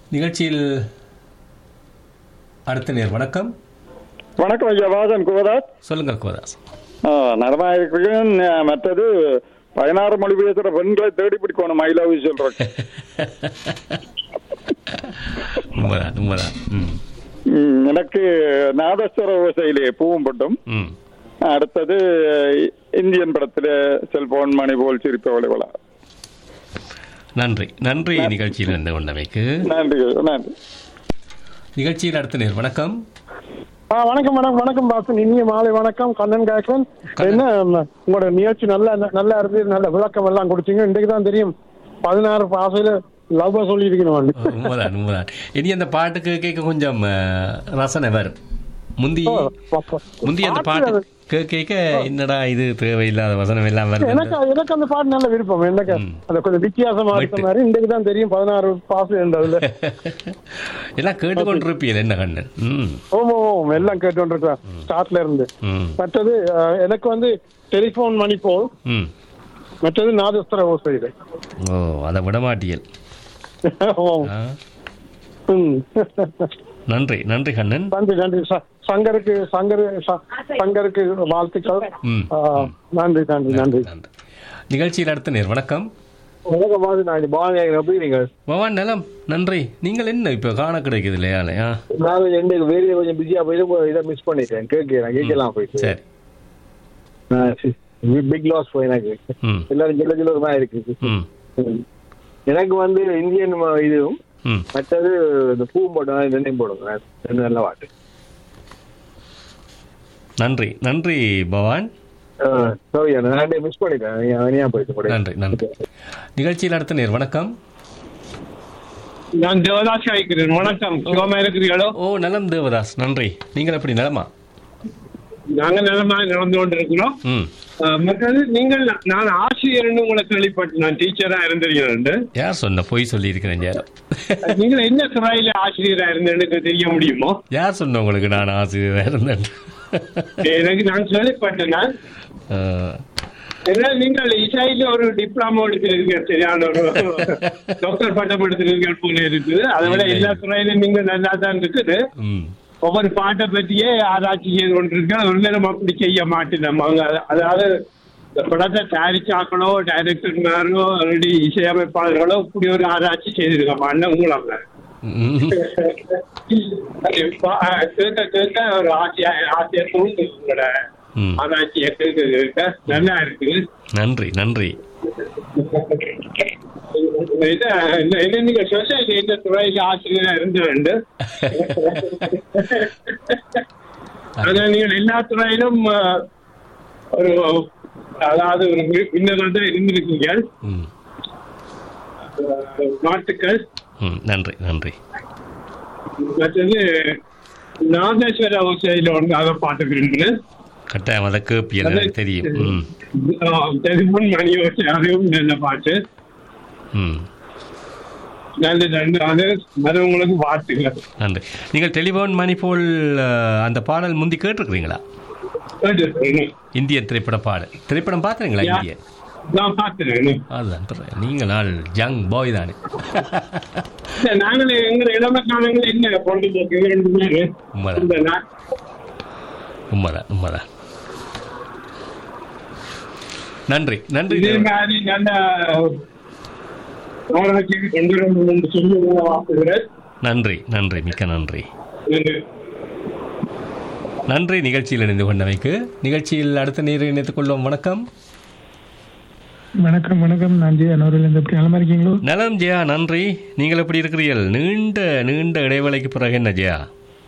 நிகழ்ச்சியில் அடுத்த நேர் வணக்கம் வணக்கம் ஐயா வாசன் குவதாஸ் சொல்லுங்கள் கோதாஸ் நலமா இருக்கிறேன் அஹ், மற்றது பதினாறு மொழி பேசுற பெண்களை தேடி பிடிக்கணும் ஐ லவ் சொல்றேன் உண்மைதான் உண்மைதான் ம் ம், எனக்கு நாதஸ்வர ஓசையிலே பூவும் பட்டும் ம் அடுத்தது அஹ், இந்தியன் படத்துல செல்போன் மணி போல் சிரிப்பவளை வளா நன்றி நன்றி நிகழ்ச்சியில் இருந்து கொண்டமைக்கு நன்றி நன்றி நிகழ்ச்சியில் அடுத்த நேர் வணக்கம் ஆ வணக்கம் வணக்கம் வணக்கம் பாசன் இனிய மாலை வணக்கம் கண்ணன் கேட்கலன் என்ன ம், உங்களோட நிகழ்ச்சி நல்லா நல்லா இருந்து நல்ல விளக்கம் எல்லாம் கொடுத்தீங்க இன்றைக்கு தான் தெரியும் பதினாறு பாசையில லவ் சொல்லியிருக்கணும் உண்மைதான் உண்மைதான் இனி அந்த பாட்டுக்கு கேட்க கொஞ்சம் அஹ், ரசனை வரும் முந்தி முந்தி அந்த பாட்டு கே- கேட்க என்னடா இது தேவையில்லாத வசனம் எல்லாம் வருது எனக்கு எனக்கு அந்த பாட்டு நல்ல விருப்பம் எனக்கு ம். அந்த கொஞ்சம் வித்தியாசமா இருக்க விட்டு. மாதிரி இன்றைக்கு தான் தெரியும் பதினாறு பாசு என்றதுல எல்லாம் கேட்டுக்கொண்டிருப்பீங்க என்ன கண்ணன் ம் ஓம் ஓம் எல்லாம் கேட்டுருக்கேன் ஸ்டார்ட்ல இருந்து ம் மற்றது அஹ், எனக்கு வந்து டெலிபோன் மணி போல் ம் மற்றது நாதஸ்திர ஓசை இது ஓ அதை விட மாட்டியல் ஓம். ஆ, ம். நன்றி நன்றி கண்ணன் நன்றி நன்றி ச- சங்கருக்கு சங்கர் ச- சங்கருக்கு வாழ்த்துக்கள் ம், ஆ, நன்றி நன்றி நன்றி நன்றி நிகழ்ச்சியில் அடுத்த நேர் வணக்கம் வணக்கம் மாதிரி நான் பாலன் எப்படி நீங்கள் பவான் நலம் நன்றி நீங்கள் என்ன இப்போ காண கிடைக்குது இல்லையா இல்லையா நான் கொஞ்சம் இன்றைக்கு வேலையை கொஞ்சம் பிஸியாக போயிட்டு இதை மிஸ் பண்ணிட்டேன் கேட்கிறேன் கேட்கலாம் போயிட்டு சரி பிக் லாஸ் போய் எனக்கு ம் எல்லாரும் ஜில்ல ஜில்லமா இருக்குது ம் ம். எனக்கு வந்து இந்தியன் ம- இதுவும் ம் மற்றது இந்த பூ போடும் ரெண்டையும் போடுங்க ரெண்டு நல்ல பாட்டு நன்றி நன்றி பவான் சாரி நான் மிஸ் பண்ணிட்டேன் தனியா போயிட்டு கூட நன்றி நன்றி நிகழ்ச்சியில் அடுத்த நேர் வணக்கம் நான் தேவதாஸ் அழைக்கிறேன் வணக்கம் சுகமா இருக்கிறீங்களோ ஓ நலம் தேவதாஸ் நன்றி நீங்கள் எப்படி நலமா நாங்க நிலமாக நடந்து கொண்டிருக்கிறோம் ம் அஹ், மற்றது நீங்கள் நான் ஆசிரியர்னு உங்களை கேள்விப்பட்டு நான் டீச்சரா இருந்திருக்கிறேன் யார் சொன்ன பொய் சொல்லியிருக்கிறேன் யாரோ நீங்கள் என்ன துறையில ஆசிரியரா இருந்தேன்னு எனக்கு தெரிய முடியுமோ யார் சொன்ன உங்களுக்கு நான் ஆசிரியராக இருந்தேன் எனக்கு நான் கேள்விப்பட்டேன் நான். அஹ், ஏன்னா நீங்கள் இசையில ஒரு டிப்ளமோ எடுத்திருக்கீங்க சரியான ஒரு டாக்டர் பட்டம் எடுத்திருக்கீங்க போல இருக்குது அதை விட எல்லா துறையிலும் நீங்க நல்லா தான் இருக்குது ம் ஒவ்வொரு பாட்டை பற்றியே ஆராய்ச்சி செய்து கொண்டிருக்கேன் ஒரு நேரம் அப்படி செய்ய மாட்டேன் நம்ம அவங்க அத- அதாவது இந்த படத்தை தயாரிச்சாக்களோ டைரக்டர்மாரோ ஆல்ரெடி இசையமைப்பாளர்களோ இப்படி ஒரு ஆராய்ச்சி செய்திருக்கோம் அண்ணன் உங்களாங்க ம். கேட்க கேட்க ஒரு ஆசையா ஆசையா தோணுது உங்களோட ம். ஆராய்ச்சியை கேட்க கேட்க நல்லா இருக்கு நன்றி நன்றி இது என்ன- என்ன நீங்க சொசைட்டி எந்த துறையில ஆசிரியரா இருந்து வேண்டு ஆனா நீங்கள் எல்லா துறையிலும் அஹ், ஒரு அதாவது ஒரு பின்னராக தான் இருந்திருக்கீங்க ம் அஹ், வாழ்த்துக்கள் ம் நன்றி நன்றி மற்றது நாகேஸ்வர ஓசையில ஒன்றாக பாட்டு விரும்புகிறேன் கட்டாயம் அதை கேப்பியல் எனக்கு தெரியும் ம் டெலிபோன் மணி ஓசை அதுவும் நல்ல பாட்டு ம் நல்ல ரெண்டு அது மற்றவங்களுக்கு வாழ்த்துக்கள் நன்றி நீங்கள் டெலிபோன் மணி போல் அஹ், அந்த பாடல் முந்தி கேட்டிருக்கிறீங்களா கேட்டிருக்கேன். இந்திய திரைப்பட பாடல் திரைப்படம் பார்த்துறீங்களா யா. இந்திய நான் பார்த்துருக்கேன் அதுதான் சொல்றேன். நீங்க நாள் ஜங் பாய் தானே இல்ல, நாங்களே எங்க இளம காலங்கள் என்ன பொழுதுபோக்கு ரெண்டு பேரு உண்மைதான். இந்த நா- உண்மைதான் உண்மைதான் நன்றி நன்றி இதே தேவன். மாதிரி நல்ல ஆராய்ச்சிக்கு கொண்டு வரணும் என்று சொல்லி உங்களை வாழ்த்துகிறேன் நன்றி நன்றி மிக்க நன்றி நன்றி நிகழ்ச்சியில் இணைந்து கொண்டமைக்கு நிகழ்ச்சியில் அடுத்த நேரம் இணைத்துக் கொள்வோம் வணக்கம் வணக்கம் வணக்கம் நான் ஜெயா நூறிலிருந்து எப்படி நலமா இருக்கீங்களோ நலம் ஜெயா நன்றி நீங்கள் எப்படி இருக்கிறீர்கள் நீண்ட நீண்ட இடைவேளைக்கு பிறகு என்ன ஜெயா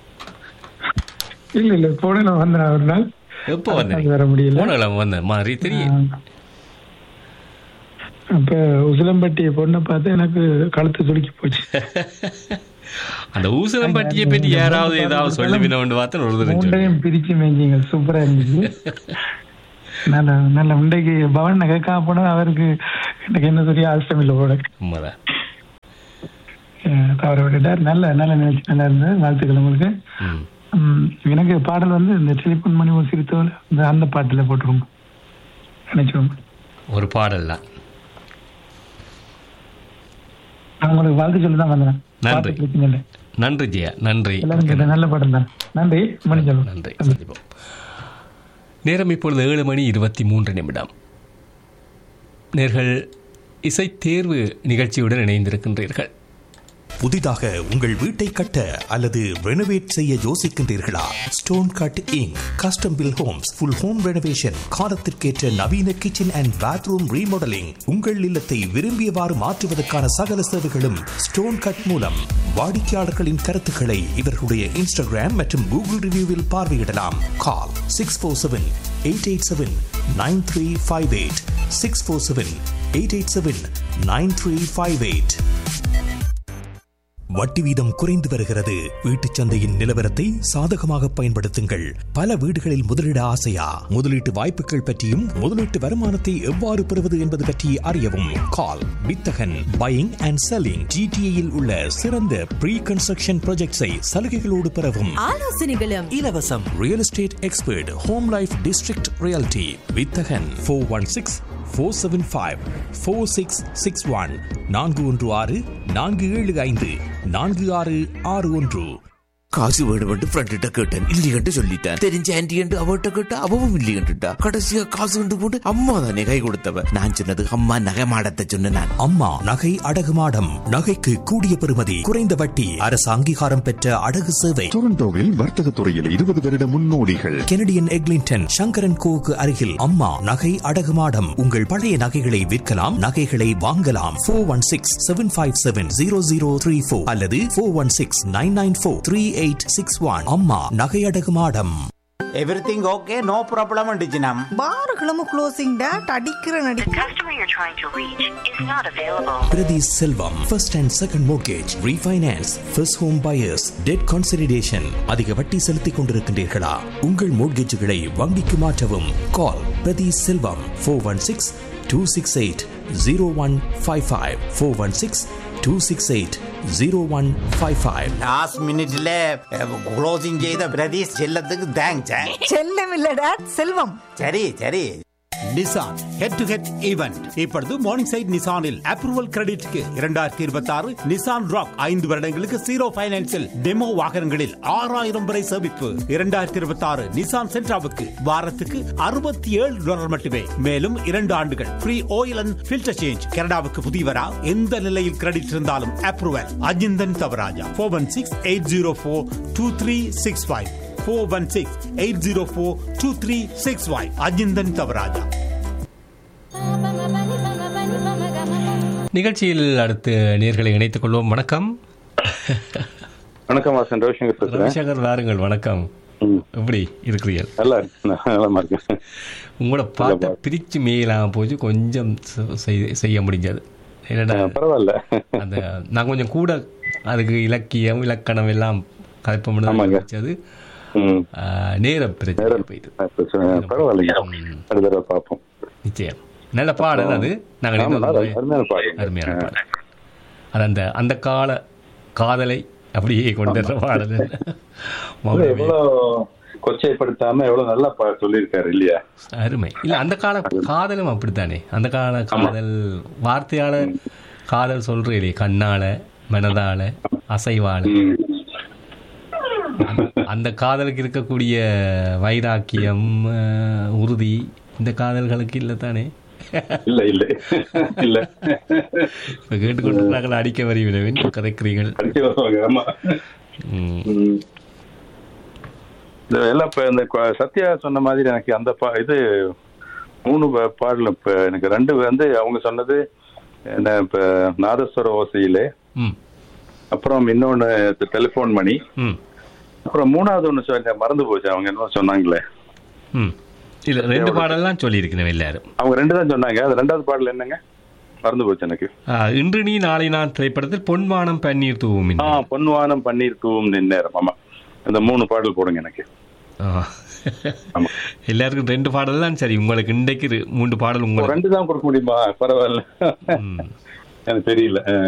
இல்ல இல்ல போன நான் வந்தேன் ஒரு நாள் எப்போ அது வந்தீங்க வர முடியல போனலாம் வந்த மாதிரி தெரியும் ஆ. அப்ப உசிலம்பட்டி பொண்ணை பார்த்து எனக்கு கழுத்து சுருக்கி போச்சு அந்த ஊசலம் பட்டியை பற்றி யாராவது ஏதாவது சொல்லுவினோண்டு பார்த்து ஒரு தடவை சொல்லு. மூண்டையும் பிரிச்சு மேய்ச்சிங்க சூப்பரா இருந்துச்சு நல்ல நல்ல உண்டைக்கு பவன் கேட்காம போனா அவருக்கு எனக்கு என்ன சொல்லி அவசியம் இல்லை போல உண்மைதான் அஹ் தவற விட்டுட்டார் நல்ல நல்ல நிகழ்ச்சி நல்லா இருந்தது வாழ்த்துக்கள் உங்களுக்கு ம் ம், எனக்கு பாடல் வந்து இந்த டெலிபோன் மணி ஒரு சிரித்தோல் இந்த அந்த பாட்டுல போட்டுருங்க நினைச்சோம் ஒரு பாடல் தான் நான் உங்களுக்கு வாழ்த்து சொல்லி தான் வந்தேன் நன்றி. பார்த்து பிரச்சனை இல்லை நன்றி ஜெயா நன்றி எல்லாரும் கேட்ட நல்ல படம் தான் நன்றி மன்னிச்சல் நன்றி சந்திப்போம் நேரம் இப்பொழுது ஏழு மணி இருபத்தி மூன்று நிமிடம் நேர்கள் இசை தேர்வு நிகழ்ச்சியுடன் இணைந்திருக்கின்றீர்கள் புதிதாக உங்கள் வீட்டை கட்ட அல்லது ரெனோவேட் செய்ய யோசிக்கின்றீர்களா stone cutting custom build homes full home renovation காலத்திற்கேற்ற நவீன கிச்சன் அண்ட் பாத்ரூம் ரீமாடலிங் உங்கள் இல்லத்தை விரும்பியவாறு மாற்றுவதற்கான சகல சேவைகளும் ஸ்டோன் கட் மூலம் வாடிக்கையாளர்களின் கருத்துக்களை இவர்களுடைய இன்ஸ்டாகிராம் மற்றும் கூகுள் ரிவ்யூவில் பார்வையிடலாம் call six four seven eight eight seven nine three five eight six four seven eight eight seven nine three five eight வட்டி வீதம் குறைந்து வருகிறது வீட்டுச் சந்தையின் நிலவரத்தை சாதகமாக பயன்படுத்துங்கள் பல வீடுகளில் முதலீட ஆசையா முதலீட்டு வாய்ப்புகள் பற்றியும் முதலீட்டு வருமானத்தை எவ்வாறு பெறுவது என்பது பற்றி அறியவும் கால் வித்தகன் பையிங் அண்ட் செல்லிங் ஜிடிஏயில் உள்ள சிறந்த ப்ரீ கன்ஸ்ட்ரக்ஷன் ப்ராஜெக்ட்ஸை சலுகைகளோடு பெறவும் ஆலோசனைகளும் இலவசம் real estate expert home life district realty Vithagan four one six four seven five four six six one நான்கு ஒன்று ஆறு நான்கு ஏழு ஐந்து நான்கு ஆறு ஆறு ஒன்று காசு வேணுமென்று ஃப்ரெண்ட்ட கேட்டேன் இல்லையென்று சொல்லிட்டேன் தெரிஞ்ச ஆன்டி என்று அவட்ட கேட்டா அவவும் இல்லையென்றுட்டா கடைசியா காசு கண்டு போட்டு அம்மா தானே கை கொடுத்தவ நான் சொன்னது அம்மா நகை மாடத்தை சொன்ன நான் அம்மா நகை அடகு மாடம் நகைக்கு கூடிய பெறுமதி குறைந்த வட்டி அரசு அங்கீகாரம் பெற்ற அடகு சேவை டொரண்டோவில் வர்த்தக துறையில் இருபது வருட முன்னோடிகள் கெனடியன் எக்லிங்டன் சங்கரன் கோவுக்கு அருகில் அம்மா நகை அடகு மாடம் உங்கள் பழைய நகைகளை விற்கலாம் நகைகளை வாங்கலாம் four one six seven five seven zero zero three four அல்லது four one six nine nine four three eight six one அம்மா நகை அடகு மாடம் எவ்ரிதிங் ஓகே நோ ப்ராப்ளம் டிஜினம் பாருகளும் க்ளோசிங் டேட் அடிக்கிற நடி Prathi Selvam first and second mortgage refinance first home buyers debt consolidation அதிக வட்டி செலுத்திக் கொண்டிருக்கின்றீர்களா உங்கள் மோர்கேஜுகளை வங்கிக்கு மாற்றவும் call Prathi Selvam four one six two six eight zero one five five four one six two six eight zero one five five last மினிட்ல closing செய்த பிரதீஷ் செல்லத்துக்கு thanks செல்லம் இல்ல டேட் செல்வம் சரி சரி Nissan head to head event இப்பொழுது மார்னிங் சைட் நிசானில் approval கிரெடிட்க்கு இரண்டாயிரத்தி இருபத்தி ஆறு நிசான் ராக் ஐந்து வருடங்களுக்கு ஜீரோ பைனான்சில் டெமோ வாகனங்களில் ஆறாயிரம் வரை சேமிப்பு இரண்டாயிரத்தி இருபத்தி ஆறு நிசான் சென்ட்ராவுக்கு வாரத்துக்கு அறுபத்தி ஏழு டாலர் மட்டுமே மேலும் இரண்டு ஆண்டுகள் free oil and filter change கனடாவுக்கு புதியவரா எந்த நிலையில் கிரெடிட் இருந்தாலும் approval Ajinthan Thavarajah four one six eight zero four two three six five four one six eight zero four two three six five Ajinthan Thavarajah நிகழ்ச்சியில் அடுத்து நேர்களை இணைத்துக் கொள்வோம் வணக்கம் வணக்கம் வாசன் ரவிசங்கர் பேசுறேன் ரவிசங்கர் வாருங்கள் வணக்கம் ம். எப்படி இருக்கிறீர்கள் நல்லா இருக்கு நல்லா இருக்கேன் உங்களோட பாட்டை பிரிச்சு மேலாம் போச்சு கொஞ்சம் செ- செய்ய- செய்ய முடிஞ்சது என்னடா பரவாயில்ல அந்த நான் கொஞ்சம் கூட அதுக்கு இலக்கியம் இலக்கணம் எல்லாம் கலப்பம் ஆமாங்க. வச்சது ம். நேரம் பிரச்சனை போயிட்டு பரவாயில்லைங்க அடுத்த தடவை பார்ப்போம் நிச்சயம் நல்ல பாடல் அது நாங்கள் ஆமா, இன்னொரு முறை- அருமையான பாடல். அருமையான பாடல் அது அந்த அந்த கால காதலை அப்படியே கொண்டு வர்ற பாடல் அது எவ்வளவு கொச்சைப்படுத்தாம எவ்வளவு நல்லா பா- சொல்லியிருக்காரு இல்லையா அருமை இல்ல அந்த கால காதலும் அப்படித்தானே அந்த கால காதல் வார்த்தையால காதல் சொல்றீங்களே கண்ணால மனதால அசைவால அந்த- அந்த காதலுக்கு இருக்கக்கூடிய வைராக்கியம் அஹ், உறுதி இந்த காதல்களுக்கு இல்லை தானே இல்ல இல்ல இல்ல இப்ப கேட்டுக்கொண்டு நாங்கள் அடிக்க வருகிறேன் கதைக்கிறீர்கள் அடிச்சு வருவாங்க ஆமா ம். ம். இந்த எல்லாம் இப்ப இந்த கொ- சத்யா சொன்ன மாதிரி எனக்கு அந்த பா இது மூணு பா- பாடல் இப்ப எனக்கு ரெண்டு வந்து அவங்க சொன்னது என்ன இப்ப நாதஸ்வர ஓசையிலே ம் அப்புறம் இன்னொன்னு டெலிபோன் மணி ம் அப்புறம் மூணாவது ஒண்ணு சொன்ன மறந்து போச்சு அவங்க என்ன சொன்னாங்களே ம் இல்ல ரெண்டு பாடல்லாம் சொல்லியிருக்கிறேன் எல்லாரும் அவங்க ரெண்டு தான் சொன்னாங்க அது ரெண்டாவது பாடல் என்னங்க மறந்து போச்சு எனக்கு ஆ, இன்று நீ நாளை நான் திரைப்படத்தில் பொன்வானம் பன்னீர் தூவும் ஆ பொன்வானம் பன்னீர் தூவும் நின்னேரம் ஆமா அந்த மூணு பாடல் போடுங்க எனக்கு எல்லாருக்கும் ரெண்டு பாடல் தான் சரி உங்களுக்கு இன்றைக்கு இரு- மூன்று பாடல் ஒரு உங்களுக்கு ரெண்டு தான் கொடுக்க முடியுமா பரவாயில்ல எனக்கு தெரியல ஆ.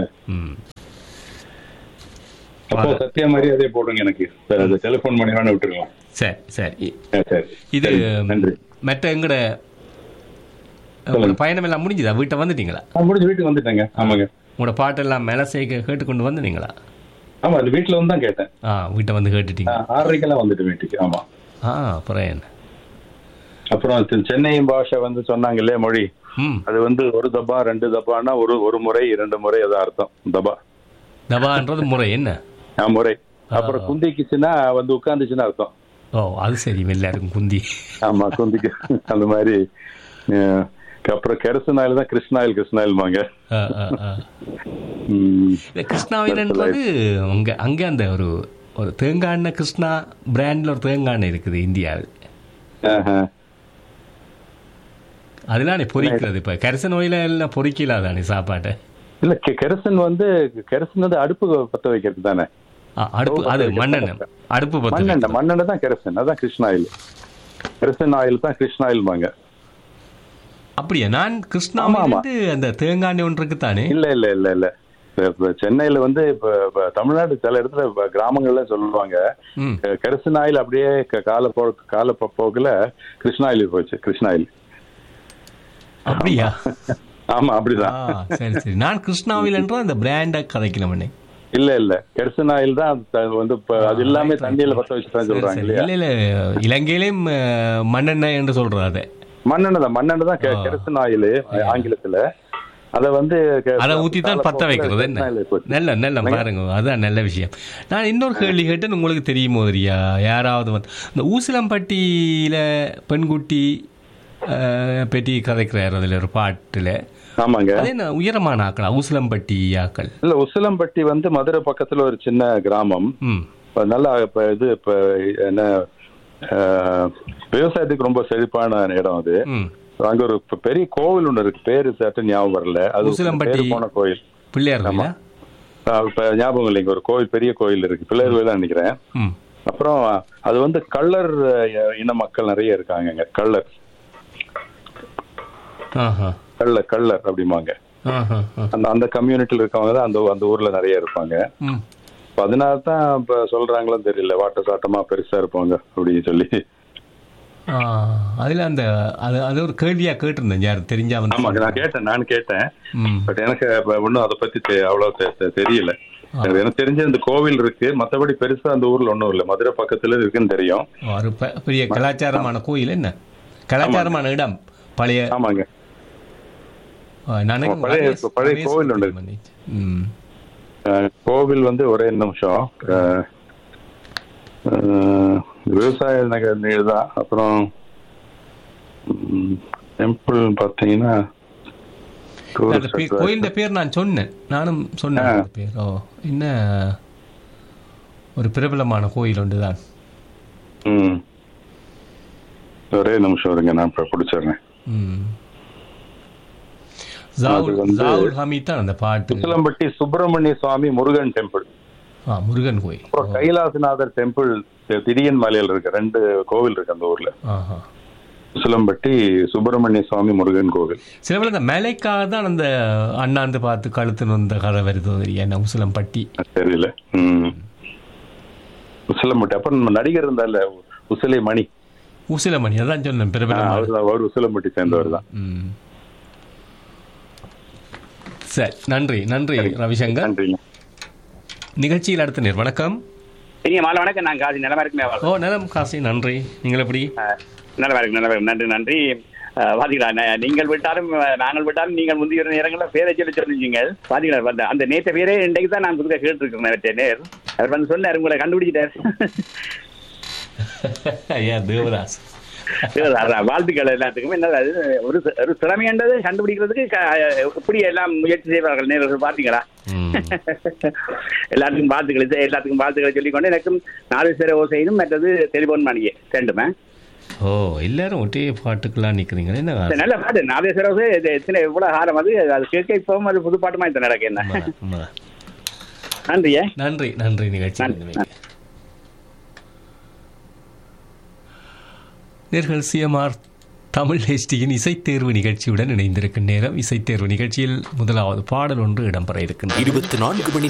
அப்போ சத்யா மாதிரி அதே போடுங்க எனக்கு சரி, அது டெலிபோன் பண்ணி வேணா விட்டுருங்க சரி சரி சரி இது சரி, நன்றி மற்ற எங்கட உங்களோட பயணம் எல்லாம் முடிஞ்சுதா வீட்டை வந்துட்டீங்களா நான் முடிஞ்சு வீட்டுக்கு வந்துட்டேங்க ஆமாங்க உங்களோட பாட்டெல்லாம் மெலசை கேட்டுக்கொண்டு வந்தீங்களா ஆமா அது வீட்டுல வந்து தான் கேட்டேன் ஆ வீட்டை வந்து கேட்டுட்டீங்க ஆ, ஆறரைக்கெல்லாம் வந்துட்டு வீட்டுக்கு ஆமா ஆ அப்புறம் என்ன அப்புறம் செ- சென்னை பாஷை வந்து சொன்னாங்க இல்லையா மொழி ம் அது வந்து ஒரு தபா ரெண்டு தபான்னா ஒரு ஒரு முறை இரண்டு முறை அதான் அர்த்தம் தபா தபான்றது முறை என்ன ஆ, முறை அப்புறம் குந்திக்குச்சுன்னா வந்து உட்காந்துச்சுன்னா அர்த்தம் ஓ அது சரி எல்லாருக்கும் குந்தி ஆமா குந்திக்கு அந்த மாதிரி அஹ், அப்புறம் கெரசனாயில் தான் கிருஷ்ணாயில் கிருஷ்ணாயில்மாங்க ஆ, ஆ, ஆ. ம். இந்த கிருஷ்ணாவிலன்றது அங்கே அங்கே அந்த ஒரு ஒரு தேங்காய் எண்ணெய் கிருஷ்ணா பிராண்டில் ஒரு தேங்காய் எண்ணெய் இருக்குது இந்தியாவில் ஆஹா. அதெல்லாம் பொரிக்கிறது இப்போ கரிசன் ஓயில எல்லாம் பொரிக்கலாதானே சாப்பாட்டை இல்ல கெ- கெரசன் வந்து கெரசன் வந்து அடுப்பு பத்த வைக்கிறது தானே ஆ, அடுப்பு அது மண்ணெண்ணெய் அடுப்பு பற்ற மண்ணெண்ணெய் மண்ணெண்ணெய் தான் கெரசன் அதான் கிருஷ்ண ஆயில் கெரசன் ஆயில் தான் கிருஷ்ண ஆயில்மாங்க அப்படியா நான் கிருஷ்ணாவிலிருந்து அந்த தேங்காய் எண்ணெய் ஒன்று இருக்குதானே இல்ல இல்ல இல்ல இல்ல இப்ப- இப்ப சென்னையில வந்து இப்ப இப்ப தமிழ்நாடு சில இடத்துல இப்ப கிராமங்கள்ல சொல்லுவாங்க ம் கெ- கெரசன் ஆயில் அப்படியே க- கால போ கால போ- போக்குல கிருஷ்ண ஆயில் போச்சு கிருஷ்ண ஆயில் அப்படியா ஆமா ஆ அப்படிதான் சரி சரி நான் கிருஷ்ணாவில் என்ற அந்த பிராண்டை கதைக்கணும்னே இல்ல இல்ல கெரசன் ஆயில் தான் த- வந்து இப்ப அது இல்லாம தண்ணியில பத்த வச்சுதான் சொல்றாங்க இல்லையா இல்ல இல்ல இலங்கையிலேயும் அஹ், மண்ணெண்ணெய் என்று சொல்றது அதை மண்ணெண்ணெய் தான் மண்ணெண்ணெய் தான் கெ- கெரசன் ஆயில் ஆங்கிலத்துல அத வந்து கெ- அதை ஊத்தி தான் கால பத்த போக்குல வைக்கிறது என்ன கிருஷ்ண ஆயில் போச்சு. நல்ல நல்ல பாருங்க அதான் நல்ல விஷயம் நான் இன்னொரு கேள்வி கேட்டேன் உங்களுக்கு தெரியுமோ தெரியா யாராவது வந்து இந்த ஊசிலம்பட்டியில பெண்குட்டி அஹ், பற்றி கதைக்கிறார் அதில் ஒரு பாட்டில் ஆமாங்க அது என்ன உயரமான ஆக்களா ஊசிலம்பட்டி ஆக்கள் இல்ல உசிலம்பட்டி வந்து மதுரை பக்கத்துல ஒரு சின்ன கிராமம் ம் இப்ப நல்லா இப்ப இது இப்ப என்ன அஹ், விவசாயத்துக்கு ரொம்ப செழிப்பான இடம் அது ம் அங்க ஒரு இப்ப பெரிய கோவில் ஒண்ணு இருக்கு பேரு சட்ட ஞாபகம் வரல அது உசிலம்பட்டி பேரு போன கோயில் பிள்ளையார் கோயிலா? அஹ், இப்ப ஞாபகம் இல்லைங்க ஒரு கோயில் பெரிய கோயில் இருக்கு பிள்ளையார் கோயில் நினைக்கிறேன் ம் அப்புறம் அது வந்து கள்ளர் அஹ், இன மக்கள் நிறைய இருக்காங்க அங்க கள்ளர் ஆஹா கள்ளர் கள்ளர் அப்படிம்பாங்க ஆஹா ஆ. அந்த அந்த கம்யூனிட்டில இருக்கவங்க தான் அந்த அந்த ஊர்ல நிறைய இருப்பாங்க ம் இப்ப அதனால தான் இப்ப சொல்றாங்களோ தெரியல வாட்ட சாட்டமா பெருசா இருப்பாங்க அப்படின்னு சொல்லி ஆ, அதுல அந்த அது அது ஒரு கேள்வியா கேட்டிருந்தேன் யார் தெரிஞ்சா வந்து ஆமாங்க நான் கேட்டேன் நான் கேட்டேன் ம் பட் எனக்கு அப்ப ஒண்ணும் அதை பத்தி தெ- அவ்வளவு தெ- தெ- தெரியல எனக்கு தெரிஞ்ச இந்த கோவில் இருக்கு மத்தபடி பெருசா அந்த ஊர்ல ஒண்ணும் இல்ல மதுரை பக்கத்துல இருக்குன்னு தெரியும் ஒரு பெ- பெரிய கலாச்சாரமான கோயில் என்ன கலாச்சாரமான இடம் பழைய ஆமாங்க ஆ, நான் ஆமா, பழைய ரமேஷ்- பழைய ரமேஷ் கோவில் ஒண்ணு மணி. ம் அஹ், கோவில் வந்து ஒரே நிமிஷம் அஹ், அஹ், விவசாய நகர் தான் அப்புறம் டெம்பிள் பாத்தீங்கன்னா அந்த tourist பே- கோயிலின் பேர் நான் சொன்னேன் நானும் சொன்னேன் அந்த பேர் ஓ என்ன ஒரு பிரபலமான கோயில் ஒன்றுதான் ம். ஒரே நிமிஷம் இருங்க நான் இப்ப பிடிச்சிடுறேன் ம் ஜாவுல் வந்து- ஜாவுல் ஹமீத் தான் அந்த பாட்டு உசிலம்பட்டி சுப்பிரமணிய சுவாமி முருகன் டெம்பிள் ஆ முருகன் கோயில் அப்புறம் கைலாசநாதர் டெம்பிள் திரியன் மலையில இருக்கு ரெண்டு கோவில் இருக்கு அந்த ஊர்ல ஆஹா உசிலம்பட்டி சுப்பிரமணிய சுவாமி முருகன் கோவில் சில பேர் அந்த மலைக்காக தான் அந்த அண்ணாந்து பார்த்து கழுத்துன்னு வந்த கதை வருதோ தெரியும் என்ன உசிலம்பட்டி தெரியல ம் உசிலம்பட்டி அப்புறம் நம்ம நடிகர் இருந்தால உசிலை மணி உசிலமணி அதான் சொன்னேன் பிரபலமான அவர் தான் அவர் உசிலம்பட்டி சேர்ந்தவர் தான் ம் சரி நன்றி நன்றி ரவிசங்கர் நன்றிங்க நிகழ்ச்சியில் அடுத்த நேர் வணக்கம் இனிய மாலை வணக்கம் நான் காசி நிலமா இருக்குமே ஓ நலம் காசி நன்றி நீங்கள் எப்படி நல்லவா இருக்கு நல்லவா இருக்கு நன்றி நன்றி அஹ், பாத்தீங்களா ந- நீங்கள் விட்டாலும் அஹ், நாங்கள் விட்டாலும் நீங்கள் முந்தைய நேரங்களில் பேரை சொல்லி சொல்லிச்சீங்க பாத்தீங்களா அந்த- அந்த நேற்ற பேரே இன்றைக்கு தான் நான் புதுக்க கேட்டுருக்கேன் நேற்று நேர் அவர் வந்து சொன்னார் உங்களை கண்டுபிடிச்சிட்டார் ஐயா தேவதாஸ் அதான், வாழ்த்துக்கள் எல்லாத்துக்குமே என்ன அது ஒரு சி- ஒரு திறமையானது கண்டுபிடிக்கிறதுக்கு க- இப்படி எல்லாம் முயற்சி செய்வார்கள் நேர்கள் பாத்தீங்களா எல்லாத்துக்கும் வாழ்த்துக்கள் இது எல்லாத்துக்கும் வாழ்த்துக்களை சொல்லிக்கொண்டு எனக்கும் நாலு சிற ஓசையினும் மற்றது டெலிபோன் மணியே ரெண்டுமே ஓ எல்லாரும் ஒட்டே பாட்டுக்கெல்லாம் நிக்கிறீங்க என்ன சரி, நல்ல பாட்டு நாதேஸ்வர ஓசை இது எத்தனை எவ்வளவு காலம் அது அது கேட்க இப்பவும் அது புது பாட்டுமா இந்த நடக்க என்ன உண்மைதான். நன்றியே நன்றி நன்றி நிகழ்ச்சி நேர்கள் சிஎம்ஆர் தமிழ் ஹெச்டியின் இசைத்தேர்வு நிகழ்ச்சியுடன் இணைந்திருக்கும் நேரம் இசைத்தேர்வு நிகழ்ச்சியில் முதலாவது பாடல் ஒன்று இடம்பெற இருக்கின்றது இருபத்தி நான்கு மணி